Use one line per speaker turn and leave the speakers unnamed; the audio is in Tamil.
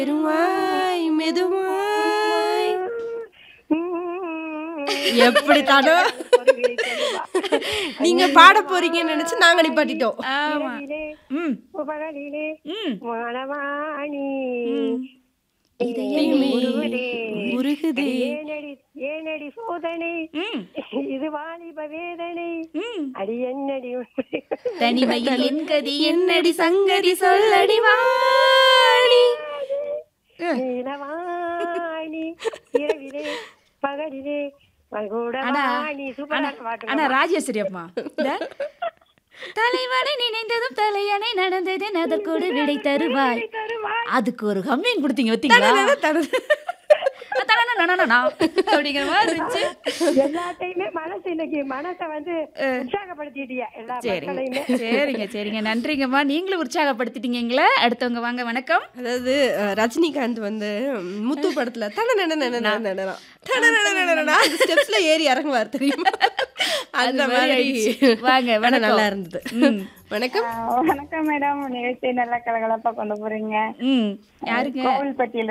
பெருமாய் மெதுவாய் எப்படி தானோ நீங்க பாட போறீங்கன்னு நினைச்சு நாங்க நிப்பாட்டிட்டோம்
ஆமா ம்
பகலிலே
ம்
மணவாணி
இதயமே
உருகுதே.
உருகுதே
ஏனடி ஏனடி சோதனை
ம்
இது வாலிப வேதனை
ம்
அடி என்னடி உண்மை?
தனிமையில் என் கதி
என்னடி சங்கதி சொல்லடி வாணி
நீலவாணி இரவிலே பகலிலே பல்கூட
ஆனா
வாணி சூப்பரான பாட்டு
ஆனா ராஜேஸ்வரி அம்மா இந்த தலைவனை நினைந்ததும் தலையணை நடந்தது அதற்கோடு விடை தருவாய் அதுக்கு ஒரு ஹம்மிங் கொடுத்தீங்க பார்த்தீங்களா தடனனனனனா அப்படிங்கிற மாதிரி இருந்துச்சு
எல்லாத்தையுமே மனசு இன்னைக்கு மனசை வந்து உற்சாகப்படுத்திட்டியா எல்லா
சரிங்க
மக்களையுமே
சரிங்க சரிங்க நன்றிங்கம்மா நீங்களும் உற்சாகப்படுத்திட்டீங்களே அடுத்தவங்க வாங்க வணக்கம்
அதாவது அஹ், ரஜினிகாந்த் வந்து ம், முத்து படத்துல ஸ்டெப்ஸ்ல ஏறி இறங்குவார் தெரியுமா அந்த
அது மாதிரி
மாதிரி
ஆயிடுச்சு. வாங்க,
ஆனா
வணக்கம்.
நல்லா இருந்தது
ம்.
வணக்கம்
வணக்கம் மேடம் நிகழ்ச்சி நல்லா கலகலப்பா கொண்டு போறீங்க
ம் யாருங்க
கோவில்பட்டியில